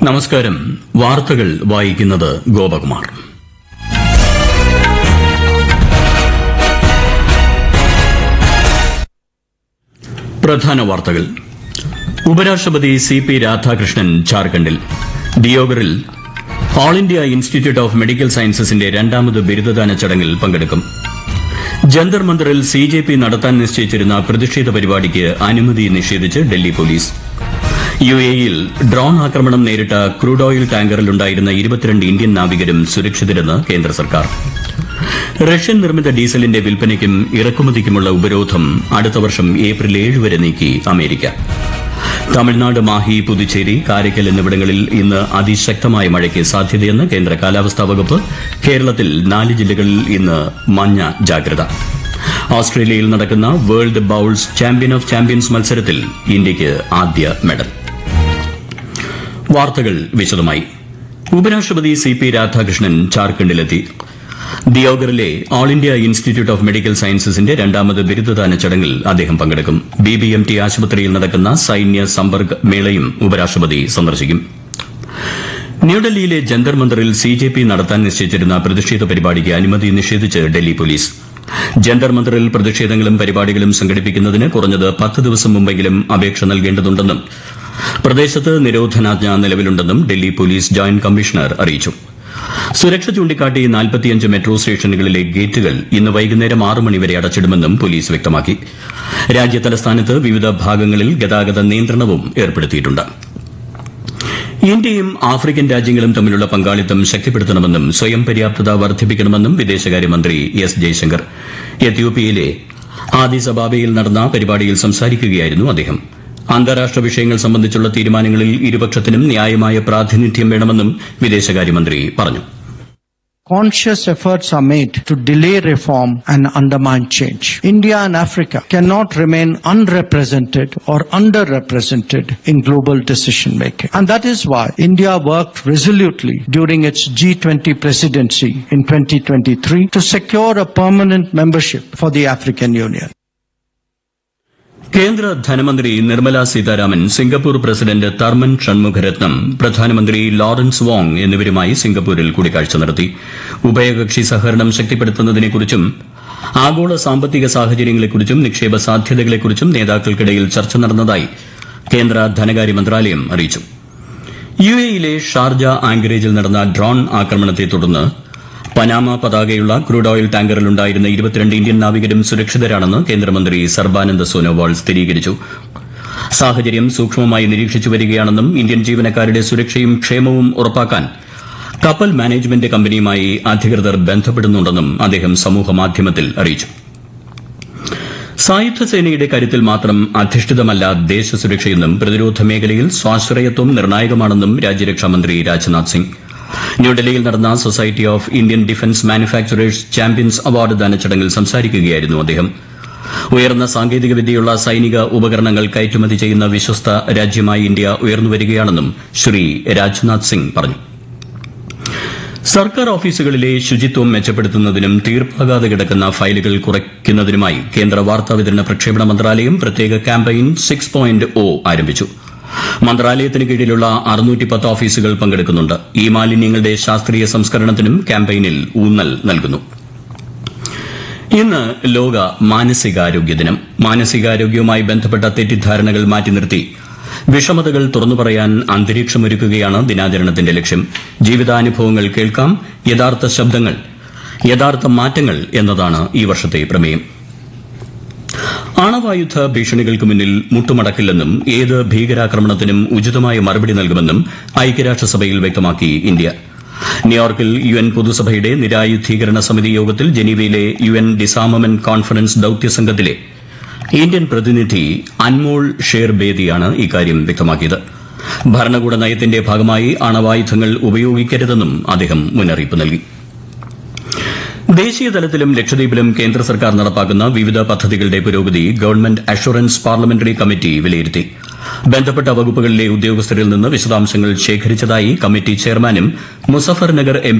നമസ്കാരം വാർത്തകൾ വായിക്കുന്നത് ഗോപകുമാർ പ്രധാന വാർത്തകൾ ഉപരാഷ്ട്രപതി സി പി രാധാകൃഷ്ണൻ ജാർഖണ്ഡിൽ ദിയോഗറിൽ all India institute of medical സയൻസസിന്റെ രണ്ടാമത് ബിരുദദാന ചടങ്ങിൽ പങ്കെടുക്കും ജന്തർ മന്ദറിൽ സി ജെ പി നടത്താൻ നിശ്ചയിച്ചിരുന്ന പ്രതിഷേധ പരിപാടിക്ക് അനുമതി നിഷേധിച്ച് ഡൽഹി പോലീസ് യു എയിൽ ഡ്രോൺ ആക്രമണം നേരിട്ട ക്രൂഡ് ഓയിൽ ടാങ്കറിലുണ്ടായിരുന്ന ഇരുപത്തിരണ്ട് ഇന്ത്യൻ നാവികരും സുരക്ഷിതരെന്ന് കേന്ദ്ര സർക്കാർ റഷ്യൻ നിർമ്മിത ഡീസലിന്റെ വിൽപ്പനയ്ക്കും ഇറക്കുമതിക്കുമുള്ള ഉപരോധം അടുത്ത വർഷം ഏപ്രിൽ ഏഴ് വരെ നീക്കി അമേരിക്ക തമിഴ്നാട് മാഹി പുതുച്ചേരി കാരയ്ക്കൽ എന്നിവിടങ്ങളിൽ ഇന്ന് അതിശക്തമായ മഴയ്ക്ക് സാധ്യതയെന്ന് കേന്ദ്ര കാലാവസ്ഥാ വകുപ്പ് കേരളത്തിൽ നാല് ജില്ലകളിൽ ഇന്ന് മഞ്ഞ ജാഗ്രത ഓസ്ട്രേലിയയിൽ നടക്കുന്ന world bowls champion of champions മത്സരത്തിൽ ഇന്ത്യയ്ക്ക് ആദ്യ മെഡൽ വാർത്തകൾ വിശദമായി ഉപരാഷ്ട്രപതി സി പി രാധാകൃഷ്ണൻ ജാർഖണ്ഡിലെത്തി ദിയോഗറിലെ all India institute of medical സയൻസസിന്റെ രണ്ടാമത് ബിരുദദാന ചടങ്ങിൽ അദ്ദേഹം പങ്കെടുക്കും ബി ബി എം ടി ആശുപത്രിയിൽ നടക്കുന്ന സൈന്യ സമ്പർക്ക് മേളയും ഉപരാഷ്ട്രപതി സന്ദർശിക്കും ന്യൂഡൽഹിയിലെ ജന്തർ മന്ദറിൽ സി ജെ പി നടത്താൻ നിശ്ചയിച്ചിരുന്ന പ്രതിഷേധ പരിപാടിക്ക് അനുമതി നിഷേധിച്ച് ഡൽഹി പോലീസ് ജന്തർ മന്ദറിൽ പ്രതിഷേധങ്ങളും പരിപാടികളും സംഘടിപ്പിക്കുന്നതിന് കുറഞ്ഞത് പത്ത് ദിവസം മുമ്പെങ്കിലും അപേക്ഷ നൽകേണ്ടതുണ്ടെന്നും പ്രദേശത്ത് നിരോധനാജ്ഞ നിലവിലുണ്ടെന്നും ഡൽഹി പോലീസ് ജോയിന്റ് കമ്മീഷണർ അറിയിച്ചു സുരക്ഷ ചൂണ്ടിക്കാട്ടി നാൽപ്പത്തിയഞ്ച് മെട്രോ സ്റ്റേഷനുകളിലെ ഗേറ്റുകൾ ഇന്ന് വൈകുന്നേരം ആറ് മണിവരെ അടച്ചിടുമെന്നും പോലീസ് വ്യക്തമാക്കി രാജ്യതലസ്ഥാനത്ത് വിവിധ ഭാഗങ്ങളിൽ ഗതാഗത നിയന്ത്രണവും ഏർപ്പെടുത്തിയിട്ടുണ്ട് ഇന്ത്യയും ആഫ്രിക്കൻ രാജ്യങ്ങളും തമ്മിലുള്ള പങ്കാളിത്തം ശക്തിപ്പെടുത്തണമെന്നും സ്വയം പര്യാപ്തത വർദ്ധിപ്പിക്കണമെന്നും വിദേശകാര്യമന്ത്രി എസ് ജയശങ്കർ എത്യോപ്യയിലെ ആദിസ് അബാബയിൽ നടന്ന പരിപാടിയിൽ സംസാരിക്കുകയായിരുന്നു അദ്ദേഹം അന്താരാഷ്ട്ര വിഷയങ്ങൾ സംബന്ധിച്ചുള്ള തീരുമാനങ്ങളിൽ ഇരുപക്ഷത്തിനും ന്യായമായ പ്രാതിനിധ്യം വേണമെന്നും വിദേശകാര്യമന്ത്രി പറഞ്ഞു Conscious efforts are made to delay reform and undermine change. India and Africa cannot remain unrepresented or underrepresented in global decision making. And that is why India worked resolutely during its G20 presidency in 2023 to secure a permanent membership for the African Union. കേന്ദ്ര ധനമന്ത്രി Nirmala Sitharaman Singapore president Tharman Shanmugaratnam പ്രധാനമന്ത്രി Lawrence Wong എന്നിവരുമായി സിംഗപ്പൂരിൽ കൂടിക്കാഴ്ച നടത്തി ഉഭയകക്ഷി സഹകരണം ശക്തിപ്പെടുത്തുന്നതിനെക്കുറിച്ചും ആഗോള സാമ്പത്തിക സാഹചര്യങ്ങളെക്കുറിച്ചും നിക്ഷേപ സാധ്യതകളെക്കുറിച്ചും നേതാക്കൾക്കിടയിൽ ചർച്ച നടന്നതായി കേന്ദ്ര ധനകാര്യ മന്ത്രാലയം അറിയിച്ചു യു എയിലെ ഷാർജ ആങ്കറേജിൽ നടന്ന ഡ്രോൺ ആക്രമണത്തെ തുടർന്ന് പനാമ പതാകയുള്ള ക്രൂഡ് ഓയിൽ ടാങ്കറിലുണ്ടായിരുന്ന ഇരുപത്തിരണ്ട് ഇന്ത്യൻ നാവികരും സുരക്ഷിതരാണെന്ന് കേന്ദ്രമന്ത്രി സർബാനന്ദ സോനോവാൾ സ്ഥിരീകരിച്ചു സാഹചര്യം സൂക്ഷ്മമായി നിരീക്ഷിച്ചു വരികയാണെന്നും ഇന്ത്യൻ ജീവനക്കാരുടെ സുരക്ഷയും ക്ഷേമവും ഉറപ്പാക്കാൻ കപ്പൽ മാനേജ്മെന്റ് കമ്പനിയുമായി അധികൃതർ ബന്ധപ്പെടുന്നുണ്ടെന്നും അദ്ദേഹം സമൂഹമാധ്യമത്തിൽ അറിയിച്ചു സായുധ സേനയുടെ കരുത്തിൽ മാത്രം അധിഷ്ഠിതമല്ല ദേശസുരക്ഷയെന്നും പ്രതിരോധ മേഖലയിൽ സ്വാശ്രയത്വം നിർണായകമാണെന്നും രാജ്യരക്ഷാമന്ത്രി രാജ്നാഥ് സിംഗ് ന്യൂഡൽഹിയിൽ നടന്ന society of Indian defence manufacturers champions award ദാന ചടങ്ങിൽ സംസാരിക്കുകയായിരുന്നു അദ്ദേഹം ഉയർന്ന സാങ്കേതിക വിദ്യയുള്ള സൈനിക ഉപകരണങ്ങൾ കയറ്റുമതി ചെയ്യുന്ന വിശ്വസ്ത രാജ്യമായി ഇന്ത്യ ഉയർന്നുവരികയാണെന്നും ശ്രീ രാജ്നാഥ് സിംഗ് പറഞ്ഞു സർക്കാർ ഓഫീസുകളിലെ ശുചിത്വം മെച്ചപ്പെടുത്തുന്നതിനും തീർപ്പാകാതെ കിടക്കുന്ന ഫയലുകൾ കുറയ്ക്കുന്നതിനുമായി കേന്ദ്ര വാർത്താവിതരണ പ്രക്ഷേപണ മന്ത്രാലയം പ്രത്യേക ക്യാമ്പയിൻ സിക്സ് പോയിന്റ് ഒ ആരംഭിച്ചു മന്ത്രാലയത്തിന് കീഴിലുള്ള അറുന്നൂറ്റി പത്ത് ഓഫീസുകൾ പങ്കെടുക്കുന്നുണ്ട് ഈ മാലിന്യങ്ങളുടെ ശാസ്ത്രീയ സംസ്കരണത്തിനും ക്യാമ്പയിനിൽ ഊന്നൽ നൽകുന്നു ഇന്ന് ലോക മാനസികാരോഗ്യ ദിനം മാനസികാരോഗ്യവുമായി ബന്ധപ്പെട്ട തെറ്റിദ്ധാരണകൾ മാറ്റി നിർത്തി വിഷമതകൾ തുറന്നു പറയാൻ അന്തരീക്ഷമൊരുക്കുകയാണ് ദിനാചരണത്തിന്റെ ലക്ഷ്യം ജീവിതാനുഭവങ്ങൾ കേൾക്കാം യഥാർത്ഥ ശബ്ദങ്ങൾ യഥാർത്ഥ മാറ്റങ്ങൾ എന്നതാണ് ഈ വർഷത്തെ പ്രമേയം ആണവായുധ ഭീഷണികൾക്ക് മുന്നിൽ മുട്ടുമടക്കില്ലെന്നും ഏത് ഭീകരാക്രമണത്തിനും ഉചിതമായ മറുപടി നൽകുമെന്നും ഐക്യരാഷ്ട്രസഭയിൽ വ്യക്തമാക്കി ഇന്ത്യ ന്യൂയോർക്കിൽ യു എൻ പൊതുസഭയുടെ നിരായുധീകരണ സമിതി യോഗത്തിൽ ജനീവയിലെ യു എൻ ഡിസാമമെന്റ് കോൺഫറൻസ് ദൌത്യസംഘത്തിലെ ഇന്ത്യൻ പ്രതിനിധി അൻമോൾ ഷേർ ബേദിയാണ് ഇക്കാര്യം വ്യക്തമാക്കിയത് ഭരണകൂട നയത്തിന്റെ ഭാഗമായി അണവായുധങ്ങൾ ഉപയോഗിക്കരുതെന്നും അദ്ദേഹം മുന്നറിയിപ്പ് നൽകി ദേശീയ തലത്തിലും ലക്ഷദ്വീപിലും കേന്ദ്ര സർക്കാർ നടപ്പാക്കുന്ന വിവിധ പദ്ധതികളുടെ പുരോഗതി ഗവൺമെന്റ് അഷുറൻസ് പാർലമെന്ററി കമ്മിറ്റി വിലയിരുത്തി ബന്ധപ്പെട്ട വകുപ്പുകളിലെ ഉദ്യോഗസ്ഥരിൽ നിന്ന് വിശദാംശങ്ങൾ ശേഖരിച്ചതായി കമ്മിറ്റി ചെയർമാനും മുസഫർ നഗർ എം